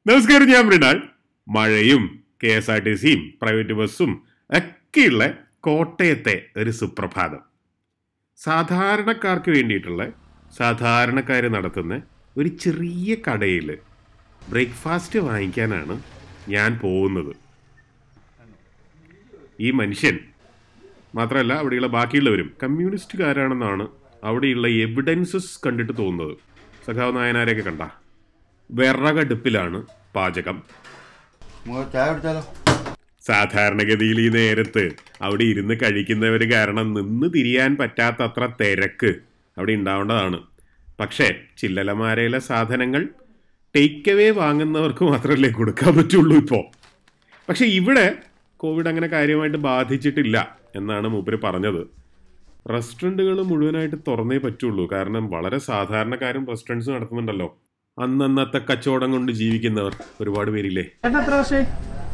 നമസ്കാരം ഞാൻ മൃണാൾ മഴയും കെ എസ് ആർ ടി സിയും പ്രൈവറ്റ് ബസ്സും ഒക്കെയുള്ള കോട്ടയത്തെ ഒരു സുപ്രഭാതം സാധാരണക്കാർക്ക് വേണ്ടിയിട്ടുള്ള സാധാരണക്കാർ നടത്തുന്ന ഒരു ചെറിയ കടയിൽ ബ്രേക്ക്ഫാസ്റ്റ് വാങ്ങിക്കാനാണ് ഞാൻ പോകുന്നത് ഈ മനുഷ്യൻ മാത്രമല്ല അവിടെയുള്ള ബാക്കിയുള്ളവരും കമ്മ്യൂണിസ്റ്റുകാരാണെന്നാണ് അവിടെയുള്ള എവിഡൻസസ് കണ്ടിട്ട് തോന്നുന്നത് സഖാവ് നായനാരെയൊക്കെ കണ്ട വിറകടുപ്പിലാണ് പാചകം നമുക്ക് ചായ കുടിച്ചാലോ സാധാരണഗതിയിൽ ഈ നേരത്ത് അവിടെ ഇരുന്ന് കഴിക്കുന്നവർ കാരണം നിന്ന് തിരിയാൻ പറ്റാത്തത്ര തിരക്ക് അവിടെ ഉണ്ടാവേണ്ടതാണ് പക്ഷേ ചില്ലലമാരയിലെ സാധനങ്ങൾ ടേക്ക് അവേ വാങ്ങുന്നവർക്ക് മാത്രമല്ലേ കൊടുക്കാൻ പറ്റുള്ളൂ ഇപ്പോൾ പക്ഷെ ഇവിടെ കോവിഡ് അങ്ങനെ കാര്യമായിട്ട് ബാധിച്ചിട്ടില്ല എന്നാണ് മൂപ്പര് പറഞ്ഞത് റെസ്റ്റോറൻറ്റുകൾ മുഴുവനായിട്ട് തുറന്നേ പറ്റുള്ളൂ കാരണം വളരെ സാധാരണക്കാരും റെസ്റ്റോറൻറ്റ്സ് നടത്തുന്നുണ്ടല്ലോ അന്നന്നത്തെ കച്ചവടം കൊണ്ട് ജീവിക്കുന്നവർ ഒരുപാട് പേരില്ലേ ചേട്ടൻ എത്ര വർഷമായി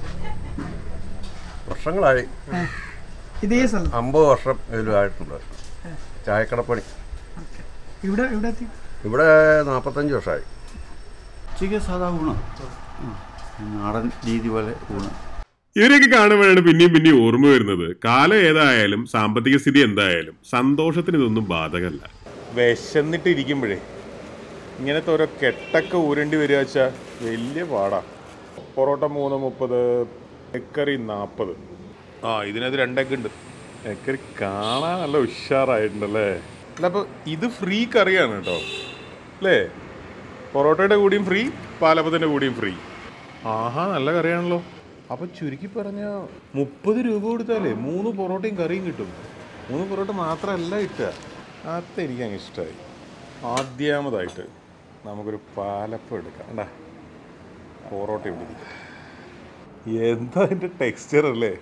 വർഷങ്ങളായി ഇതേ സ്ഥലം അമ്പത് വർഷം ഇതിലും ആയിട്ടുണ്ട് ചായക്കടപ്പണി ഇവിടെ ഇവിടെ എത്തി ഇവിടെ നാൽപ്പത്തഞ്ച് വർഷമായി ഉച്ചയ്ക്ക് സാധാ ഊണ് ഉം. നാടൻ രീതി പോലെ ഊണ് ഇവരെയൊക്കെ കാണുമ്പോഴാണ് പിന്നെയും പിന്നെയും ഓർമ്മ വരുന്നത് കാലം ഏതായാലും സാമ്പത്തിക സ്ഥിതി എന്തായാലും സന്തോഷത്തിന് ഇതൊന്നും ബാധകമല്ല വിശന്നിട്ട് ഇരിക്കുമ്പോഴേ ഇങ്ങനത്തെ ഓരോ കെട്ടൊക്കെ ഊരേണ്ടി വരിക വെച്ചാൽ വലിയ പാടാ പൊറോട്ട മൂന്ന് മുപ്പത് എക്കറി നാൽപ്പത് ആ ഇതിനകത്ത് രണ്ടൊക്കെ ഉണ്ട് എക്കറി കാണാൻ നല്ല ഉഷാറായിട്ടുണ്ടല്ലേ അല്ല അപ്പോൾ ഇത് ഫ്രീ കറിയാണ് കേട്ടോ അല്ലേ പൊറോട്ടയുടെ കൂടിയും ഫ്രീ പാലപ്പത്തിൻ്റെ കൂടിയും ഫ്രീ ആഹാ നല്ല കറിയാണല്ലോ അപ്പൊ ചുരുക്കി പറഞ്ഞ മുപ്പത് രൂപ കൊടുത്താലേ മൂന്ന് പൊറോട്ടയും കറിയും കിട്ടും മൂന്ന് പൊറോട്ട മാത്രമല്ല കിട്ടുക അതെനിക്ക് അങ്ങ് ഇഷ്ടമായി ആദ്യാമതായിട്ട് നമുക്കൊരു പാലപ്പം എടുക്കാം കണ്ടാ പൊറോട്ട ഇവിടെ ഇരിക്കട്ടെ. എന്താ അതിൻ്റെ ടെക്സ്ചർ അല്ലേ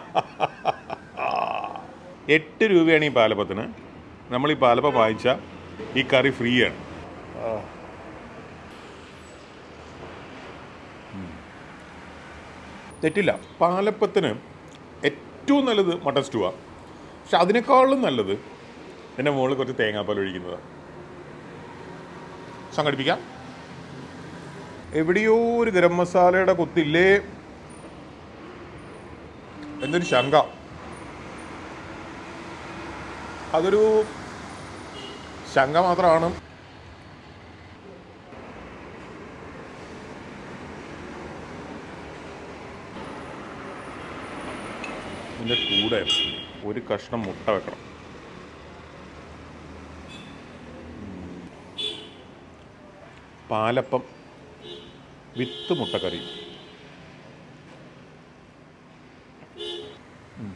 എട്ട് രൂപയാണ് ഈ പാലപ്പത്തിന് നമ്മൾ ഈ പാലപ്പം വാങ്ങിച്ചാൽ ഈ കറി ഫ്രീ ആണ് തെറ്റില്ല പാലപ്പത്തിന് ഏറ്റവും നല്ലത് മട്ടൻ സ്റ്റൂവാണ് പക്ഷെ അതിനേക്കാളും നല്ലത് എൻ്റെ മുകളിൽ കുറച്ച് തേങ്ങാപ്പാൽ ഒഴിക്കുന്നതാണ് സംഘടിപ്പിക്കാം എവിടെയോ ഒരു ഗരം മസാലയുടെ കൊത്തില്ലേ എന്നൊരു ശങ്ക അതൊരു ശങ്ക മാത്രമാണ് ഇതിൻ്റെ കൂടെ ഒരു കഷ്ണം മുട്ട വെക്കണം ഉം. പാലപ്പം വിത്ത് മുട്ടക്കറി ഉം.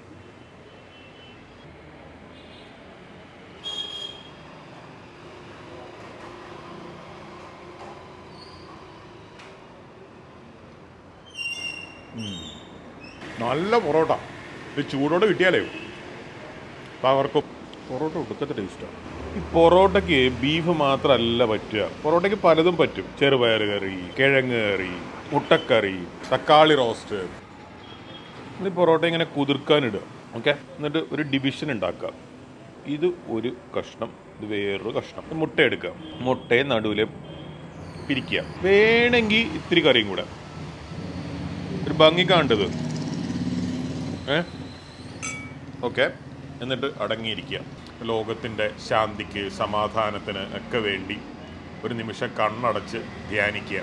നല്ല പൊറോട്ട ഇത് ചൂടോടെ കിട്ടിയാലേ പവർക്കും പൊറോട്ട ഒടുക്കത്തെ ടേസ്റ്റാണ് ഈ പൊറോട്ടയ്ക്ക് ബീഫ് മാത്രമല്ല പറ്റുക പൊറോട്ടയ്ക്ക് പലതും പറ്റും ചെറുപയർ കറി കിഴങ്ങ് കറി മുട്ടക്കറി തക്കാളി റോസ്റ്റ് ഈ പൊറോട്ട ഇങ്ങനെ കുതിർക്കാനിടുക ഓക്കെ എന്നിട്ട് ഒരു ഡിവിഷൻ ഉണ്ടാക്കുക ഇത് ഒരു കഷ്ണം ഇത് വേറൊരു കഷ്ണം മുട്ട എടുക്കുക മുട്ടയെ നടുവിലെ പിരിക്കുക വേണമെങ്കിൽ ഇത്തിരി കറിയും കൂടെ ഒരു ഭംഗി കണ്ടത് ഏ ഓക്കെ എന്നിട്ട് അടങ്ങിയിരിക്കുക ലോകത്തിൻ്റെ ശാന്തിക്ക് സമാധാനത്തിന് ഒക്കെ വേണ്ടി ഒരു നിമിഷം കണ്ണടച്ച് ധ്യാനിക്കുക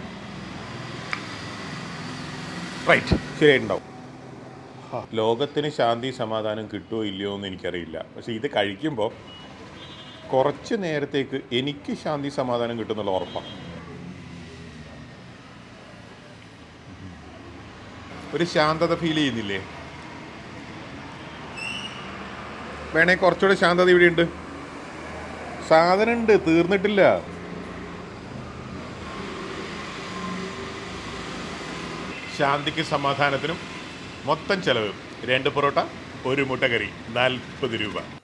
റൈറ്റ് ശരിയായിട്ടുണ്ടാവും ഹാ, ലോകത്തിന് ശാന്തി സമാധാനം കിട്ടുമോ ഇല്ലയോ എന്ന് എനിക്കറിയില്ല പക്ഷെ ഇത് കഴിക്കുമ്പോൾ കുറച്ച് നേരത്തേക്ക് എനിക്ക് ശാന്തി സമാധാനം കിട്ടുന്നുള്ള ഉറപ്പാണ് ഒരു ശാന്തത ഫീൽ ചെയ്യുന്നില്ലേ വേണേ കുറച്ചുകൂടെ ശാന്തത ഇവിടെ ഉണ്ട് സാധനം ഉണ്ട് തീർന്നിട്ടില്ല ശാന്തിക്ക് സമാധാനത്തിനും മൊത്തം ചെലവ് രണ്ട് പൊറോട്ട ഒരു മുട്ടക്കറി നാൽപ്പത് രൂപ